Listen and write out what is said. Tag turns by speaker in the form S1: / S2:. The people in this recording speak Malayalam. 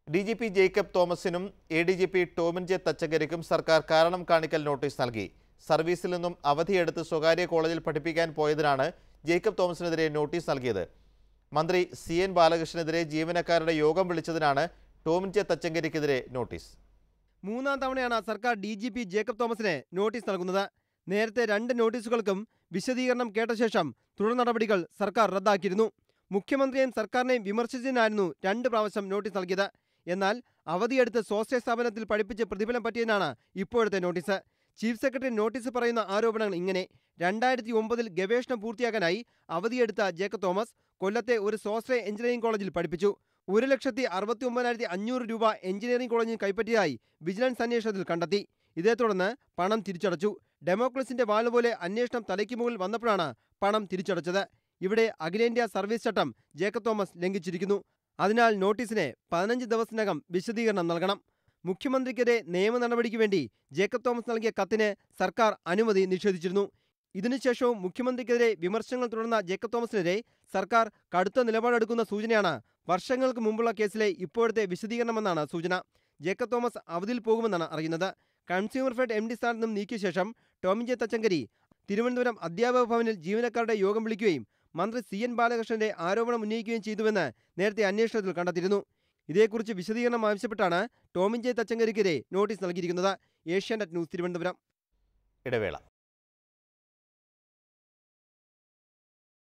S1: ഡി ജി പി ജേക്കബ് തോമസിനും A D G P Tomin J തച്ചങ്കരിക്കും സർക്കാർ കാരണം കാണിക്കൽ നോട്ടീസ് നൽകി സർവീസിൽ നിന്നും അവധിയെടുത്ത് സ്വകാര്യ കോളേജിൽ പഠിപ്പിക്കാൻ പോയതിനാണ് ജേക്കബ് തോമസിനെതിരെ നോട്ടീസ് നൽകിയത് മന്ത്രി സി എൻ ബാലകൃഷ്ണനെതിരെ ജീവനക്കാരുടെ യോഗം വിളിച്ചതിനാണ് ടോമിൻ ജെ തച്ചങ്കരിക്കെതിരെ നോട്ടീസ്
S2: മൂന്നാം തവണയാണ് സർക്കാർ ഡി ജി പി ജേക്കബ് തോമസിന് നോട്ടീസ് നൽകുന്നത് നേരത്തെ രണ്ട് നോട്ടീസുകൾക്കും വിശദീകരണം കേട്ട ശേഷം തുടർ നടപടികൾ സർക്കാർ റദ്ദാക്കിയിരുന്നു മുഖ്യമന്ത്രിയെയും സർക്കാരിനെയും വിമർശിച്ചതിനായിരുന്നു രണ്ട് പ്രാവശ്യം നോട്ടീസ് നൽകിയത് എന്നാൽ അവധിയെടുത്ത് സ്വാശ്രയ സ്ഥാപനത്തിൽ പഠിപ്പിച്ച് പ്രതിഫലം പറ്റിയതിനാണ് ഇപ്പോഴത്തെ നോട്ടീസ് ചീഫ് സെക്രട്ടറി നോട്ടീസ് പറയുന്ന ആരോപണങ്ങൾ ഇങ്ങനെ രണ്ടായിരത്തി ഒമ്പതിൽ ഗവേഷണം പൂർത്തിയാക്കാനായി അവധിയെടുത്ത ജേക്കബ് തോമസ് കൊല്ലത്തെ ഒരു സ്വാശ്രയ എഞ്ചിനീയറിംഗ് കോളേജിൽ പഠിപ്പിച്ചു ഒരു ലക്ഷത്തി അറുപത്തി ഒമ്പതിനായിരത്തി അഞ്ഞൂറ് രൂപ എഞ്ചിനീയറിംഗ് കോളേജിൽ കൈപ്പറ്റിയതായി വിജിലൻസ് അന്വേഷണത്തിൽ കണ്ടെത്തി ഇതേ തുടർന്ന് പണം തിരിച്ചടച്ചു ഡെമോക്രസിന്റെ വാല് പോലെ അന്വേഷണം തലയ്ക്ക് മുകളിൽ വന്നപ്പോഴാണ് പണം തിരിച്ചടച്ചത് ഇവിടെ അഖിലേന്ത്യാ സർവീസ് ചട്ടം ജേക്കബ് തോമസ് ലംഘിച്ചിരിക്കുന്നു അതിനാൽ നോട്ടീസിന് പതിനഞ്ച് ദിവസത്തിനകം വിശദീകരണം നൽകണം മുഖ്യമന്ത്രിക്കെതിരെ നിയമ നടപടിക്ക് വേണ്ടി ജേക്കബ് തോമസ് നൽകിയ കത്തിന് സർക്കാർ അനുമതി നിഷേധിച്ചിരുന്നു ഇതിനുശേഷവും മുഖ്യമന്ത്രിക്കെതിരെ വിമർശനങ്ങൾ തുടർന്ന ജേക്കബ് തോമസിനെതിരെ സർക്കാർ കടുത്ത നിലപാടെടുക്കുന്ന സൂചനയാണ് വർഷങ്ങൾക്ക് മുമ്പുള്ള കേസിലെ ഇപ്പോഴത്തെ വിശദീകരണമെന്നാണ് സൂചന ജേക്കബ് തോമസ് അവധിയിൽ പോകുമെന്നാണ് അറിയുന്നത് കൺസ്യൂമർ ഫെഡ് എം ഡി സ്ഥാനത്ത് നിന്നും നീക്കിയ ശേഷം ടോമിൻ ജെ തച്ചങ്കരി തിരുവനന്തപുരം അധ്യാപക ഭവനിൽ ജീവനക്കാരുടെ യോഗം വിളിക്കുകയും മന്ത്രി സി എൻ ബാലകൃഷ്ണന്റെ ആരോപണം ഉന്നയിക്കുകയും ചെയ്തുവെന്ന് നേരത്തെ അന്വേഷണത്തിൽ കണ്ടെത്തിയിരുന്നു ഇതേക്കുറിച്ച് വിശദീകരണം ആവശ്യപ്പെട്ടാണ് ടോമിൻ ജെ തച്ചങ്കരിക്കെതിരെ നോട്ടീസ് നൽകിയിരിക്കുന്നത് ഏഷ്യാനെറ്റ് ന്യൂസ് തിരുവനന്തപുരം
S1: ഇടവേള